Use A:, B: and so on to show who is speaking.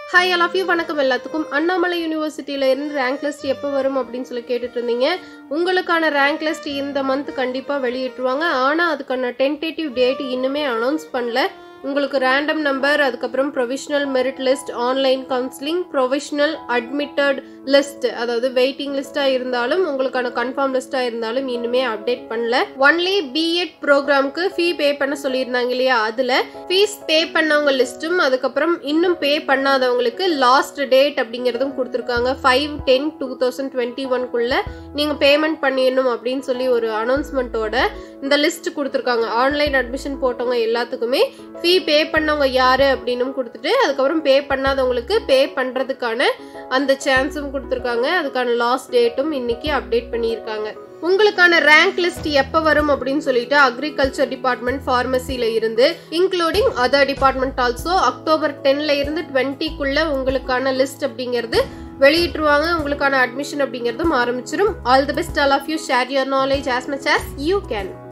A: hi all of you வணக்கம் எல்லாத்துக்கும் அண்ணாமலை யூனிவர்சிட்டியில இருந்து ரேங்க் லிஸ்ட் எப்போ வரும் அப்படின்னு சொல்லி கேட்டுட்டு இருந்தீங்க உங்களுக்கான ரேங்க் லிஸ்ட் இந்த மந்த் கண்டிப்பாக வெளியிட்டுருவாங்க ஆனால் அதுக்கான டென்டேட்டிவ் டேட் இன்னுமே அனௌன்ஸ் பண்ணல உங்களுக்கு ரேண்டம் நம்பர் அதுக்கப்புறம் provisional merit list online counselling provisional admitted list அதாவது வெயிட்டிங் லிஸ்ட்டாக இருந்தாலும் உங்களுக்கான கன்ஃபார்ம் லிஸ்ட்டாக இருந்தாலும் இன்னுமே அப்டேட் பண்ணல ஒன்லி பிஎட் ப்ரோக்ராம்க்கு ஃபீ பே பண்ண சொல்லியிருந்தாங்க இல்லையா அதில் ஃபீஸ் பே பண்ணவங்க லிஸ்ட்டும் அதுக்கப்புறம் இன்னும் பே பண்ணாதவங்களுக்கு லாஸ்ட் டேட் அப்படிங்கிறதும் கொடுத்துருக்காங்க five ten two thousand twenty ஒன்குள்ள நீங்கள் பேமெண்ட் பண்ணிடணும் அப்படின்னு சொல்லி ஒரு அனௌன்ஸ்மெண்ட்டோட இந்த லிஸ்ட் கொடுத்துருக்காங்க ஆன்லைன் அட்மிஷன் போட்டவங்க எல்லாத்துக்குமே ஃபீ பே பண்ணவங்க யாரு அப்படின்னு கொடுத்துட்டு அதுக்கப்புறம் பே பண்ணாதவங்களுக்கு பே பண்ணுறதுக்கான அந்த சான்ஸும் கொடுத்துருக்காங்க அதுக்கான லாஸ்ட் டேட்டும் இன்னைக்கு அப்டேட் பண்ணியிருக்காங்க உங்களுக்கான ரேங்க் லிஸ்ட் எப்போ வரும் அப்படின்னு சொல்லிட்டு அக்ரிகல்ச்சர் டிபார்ட்மெண்ட் ஃபார்மசியில் இருந்து including other department also October டென்ல இருந்து டுவெண்ட்டிக்குள்ள உங்களுக்கான லிஸ்ட் அப்படிங்கிறது வெளியிட்டுருவாங்க உங்களுக்கான அட்மிஷன் அப்படிங்கிறதும் ஆரம்பிச்சிடும் all the best all of you share your knowledge as much as you can